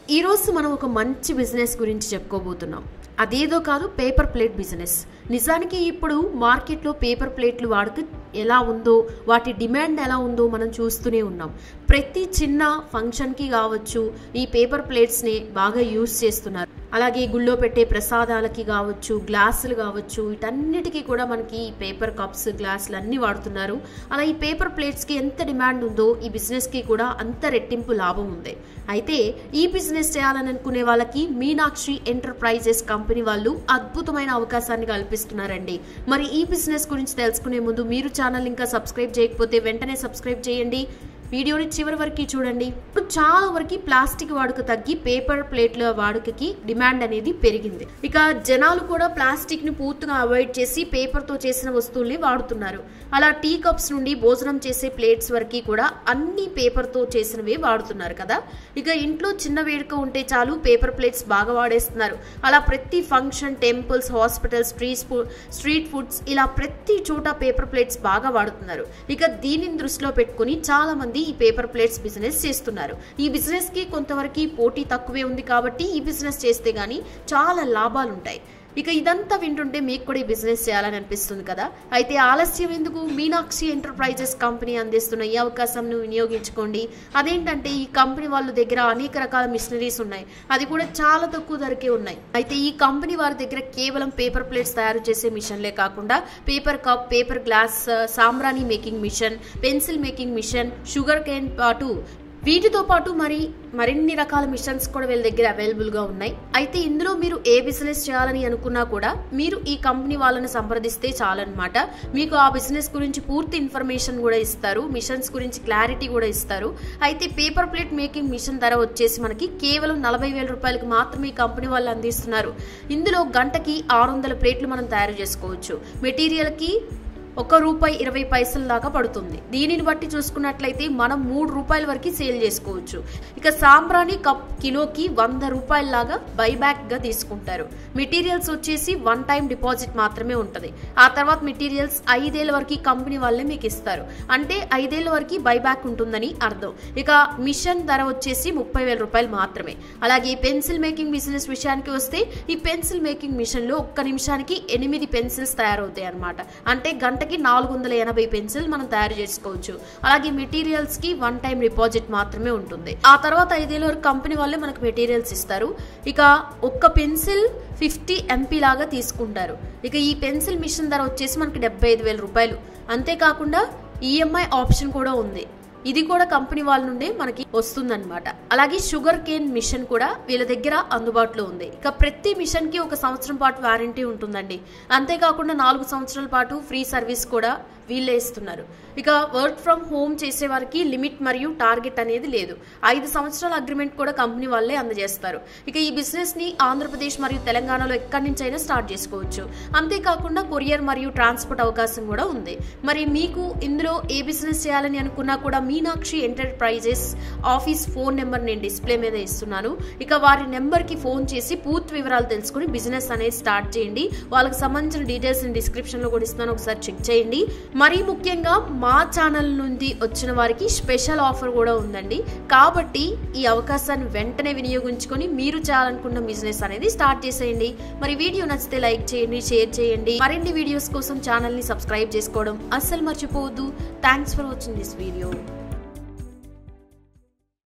ఈరోజు మనం ఒక మంచి బిజినెస్ గురించి చెప్పుకోబోతున్నాం అదేదో కాదు పేపర్ ప్లేట్ బిజినెస్ నిజానికి ఇప్పుడు మార్కెట్లో పేపర్ ప్లేట్లు వాడుతూ ఎలా ఉందో వాటి డిమాండ్ ఎలా ఉందో మనం చూస్తూనే ఉన్నాం ప్రతి చిన్న ఫంక్షన్కి కావచ్చు ఈ పేపర్ ప్లేట్స్ని బాగా యూజ్ చేస్తున్నారు అలాగే గుళ్ళో పెట్టే ప్రసాదాలకి కావచ్చు గ్లాసులు కావచ్చు వీటన్నిటికీ కూడా మనకి ఈ పేపర్ కప్స్ గ్లాసులు అన్నీ వాడుతున్నారు అలా ఈ పేపర్ ప్లేట్స్కి ఎంత డిమాండ్ ఉందో ఈ బిజినెస్కి కూడా అంత రెట్టింపు లాభం ఉంది అయితే ఈ బిజినెస్ చేయాలని అనుకునే వాళ్ళకి మీనాక్షి ఎంటర్ప్రైజెస్ కంపెనీ వాళ్ళు అద్భుతమైన అవకాశాన్ని కల్పిస్తున్నారండి మరి ఈ బిజినెస్ గురించి తెలుసుకునే ముందు మీరు ఛానల్ ఇంకా సబ్స్క్రైబ్ చేయకపోతే వెంటనే సబ్స్క్రైబ్ చేయండి వీడియోని చివరి వరకు చూడండి ఇప్పుడు చాలా వరకు ప్లాస్టిక్ వాడుక తగ్గి పేపర్ ప్లేట్ల వాడుకకి డిమాండ్ అనేది పెరిగింది ఇక జనాలు కూడా ప్లాస్టిక్ ని పూర్తిగా అవాయిడ్ చేసి పేపర్ తో చేసిన వస్తువుల్ని వాడుతున్నారు అలా టీ కప్స్ నుండి భోజనం చేసే ప్లేట్స్ వరకు కూడా అన్ని పేపర్ తో చేసినవే వాడుతున్నారు కదా ఇక ఇంట్లో చిన్న వేడుక ఉంటే చాలు పేపర్ ప్లేట్స్ బాగా వాడేస్తున్నారు అలా ప్రతి function temples hospitals street street foods ఇలా ప్రతి చోట పేపర్ ప్లేట్స్ బాగా వాడుతున్నారు ఇక దీనిని దృష్టిలో పెట్టుకుని చాలా మంది ఈ పేపర్ ప్లేట్స్ బిజినెస్ చేస్తున్నారు ఈ బిజినెస్ కి కొంతవరకు పోటీ తక్కువే ఉంది కాబట్టి ఈ బిజినెస్ చేస్తే గానీ చాలా లాభాలు ఉంటాయి ఇక ఇదంతా వింటుంటే మీకు కూడా ఈ బిజినెస్ చేయాలని అనిపిస్తుంది కదా అయితే ఆలస్యం ఎందుకు మీనాక్షి ఎంటర్ప్రైజెస్ కంపెనీ అందిస్తున్న ఈ అవకాశంను వినియోగించుకోండి అదేంటంటే ఈ కంపెనీ వాళ్ళ దగ్గర అనేక రకాల మిషనరీస్ ఉన్నాయి అది కూడా చాలా తక్కువ ధరకే ఉన్నాయి అయితే ఈ కంపెనీ వారి దగ్గర కేవలం పేపర్ ప్లేట్స్ తయారు చేసే మిషన్లే కాకుండా పేపర్ కప్ పేపర్ గ్లాస్ సాంబ్రాణి making machine pencil making machine sugar cane పాటు వీటితో పాటు మరి మరిన్ని రకాల మిషన్స్ కూడా వీళ్ళ దగ్గర అవైలబుల్ గా ఉన్నాయి అయితే ఇందులో మీరు ఏ బిజినెస్ చేయాలని అనుకున్నా కూడా మీరు ఈ కంపెనీ వాళ్ళని సంప్రదిస్తే చాలన్నమాట మీకు ఆ బిజినెస్ గురించి పూర్తి ఇన్ఫర్మేషన్ కూడా ఇస్తారు మిషన్స్ గురించి క్లారిటీ కూడా ఇస్తారు అయితే పేపర్ ప్లేట్ మేకింగ్ మిషన్ ధర వచ్చేసి మనకి కేవలం నలభై వేల రూపాయలకు మాత్రమే ఈ కంపెనీ వాళ్ళు అందిస్తున్నారు ఇందులో గంటకి ఆరు వందల ప్లేట్లు మనం తయారు చేసుకోవచ్చు మెటీరియల్ కి ఒక రూపాయి ఇరవై పైసల దాకా పడుతుంది దీనిని బట్టి చూసుకున్నట్లయితే మనం మూడు రూపాయల వరకు సేల్ చేసుకోవచ్చు ఇక సాంబ్రాణి కప్ కిలోకి వంద రూపాయల లాగా బైబ్యాక్ గా తీసుకుంటారు మెటీరియల్స్ వచ్చేసి వన్ టైం డిపాజిట్ మాత్రమే ఉంటుంది ఆ తర్వాత మెటీరియల్స్ ఐదేళ్ల వరకు కంపెనీ వాళ్ళే మీకు ఇస్తారు అంటే ఐదేళ్ల వరకు బైబ్యాక్ ఉంటుందని అర్థం ఇక మిషన్ ధర వచ్చేసి ముప్పై వేల రూపాయలు మాత్రమే అలాగే పెన్సిల్ మేకింగ్ బిజినెస్ విషయానికి వస్తే ఈ పెన్సిల్ మేకింగ్ మిషన్ లో ఒక్క నిమిషానికి ఎనిమిది పెన్సిల్స్ తయారవుతాయి అనమాట అంటే గంట గంటకి నాలుగు వందల ఎనభై పెన్సిల్ మనం తయారు చేసుకోవచ్చు అలాగే మెటీరియల్స్ కి వన్ టైం డిపాజిట్ మాత్రమే ఉంటుంది ఆ తర్వాత ఐదేళ్ళ వరకు కంపెనీ వాళ్ళే మనకు మెటీరియల్స్ ఇస్తారు ఇక ఒక్క పెన్సిల్ ఫిఫ్టీ ఎంపీ లాగా తీసుకుంటారు ఇక ఈ పెన్సిల్ మిషన్ ధర వచ్చేసి మనకి డెబ్బై ఐదు వేల రూపాయలు అంతేకాకుండా ఈఎంఐ ఆప్షన్ కూడా ఉంది ఇది కూడా కంపెనీ వాళ్ళ నుండే మనకి వస్తుందన్నమాట అలాగే షుగర్ కేన్ మిషన్ కూడా వీళ్ళ దగ్గర అందుబాటులో ఉంది ఇక ప్రతి మిషన్ కి ఒక సంవత్సరం పాటు వారంటీ ఉంటుందండి అంతేకాకుండా నాలుగు సంవత్సరాల పాటు ఫ్రీ సర్వీస్ కూడా వీళ్ళే ఇస్తున్నారు ఇక వర్క్ ఫ్రమ్ హోమ్ చేసే వారికి లిమిట్ మరియు టార్గెట్ అనేది లేదు ఐదు సంవత్సరాల అగ్రిమెంట్ కూడా కంపెనీ వాళ్ళే అందజేస్తారు ఇక ఈ బిజినెస్ ని ఆంధ్రప్రదేశ్ మరియు తెలంగాణలో ఎక్కడి నుంచి అయినా స్టార్ట్ చేసుకోవచ్చు అంతేకాకుండా కొరియర్ మరియు ట్రాన్స్పోర్ట్ అవకాశం కూడా ఉంది మరి మీకు ఇందులో ఏ బిజినెస్ చేయాలని అనుకున్నా కూడా Meenakshi enterprises office phone number నేను డిస్ప్లే మీద ఇస్తున్నాను ఇక వారి నెంబర్ కి ఫోన్ చేసి పూర్తి వివరాలు తెలుసుకుని బిజినెస్ అనేది స్టార్ట్ చేయండి వాళ్ళకి సంబంధించిన డీటెయిల్స్ డిస్క్రిప్షన్ లో కూడా ఇస్తున్నాను ఒకసారి చెక్ చేయండి మరీ ముఖ్యంగా మా ఛానల్ నుండి వచ్చిన వారికి స్పెషల్ ఆఫర్ కూడా ఉందండి కాబట్టి ఈ అవకాశాన్ని వెంటనే వినియోగించుకొని మీరు చేయాలనుకున్న బిజినెస్ అనేది స్టార్ట్ చేసేయండి మరి వీడియో నచ్చితే లైక్ చేయండి షేర్ చేయండి మరిన్ని వీడియోస్ కోసం ఛానల్ ని సబ్స్క్రైబ్ చేసుకోవడం అస్సలు మర్చిపోవద్దు thanks for watching this video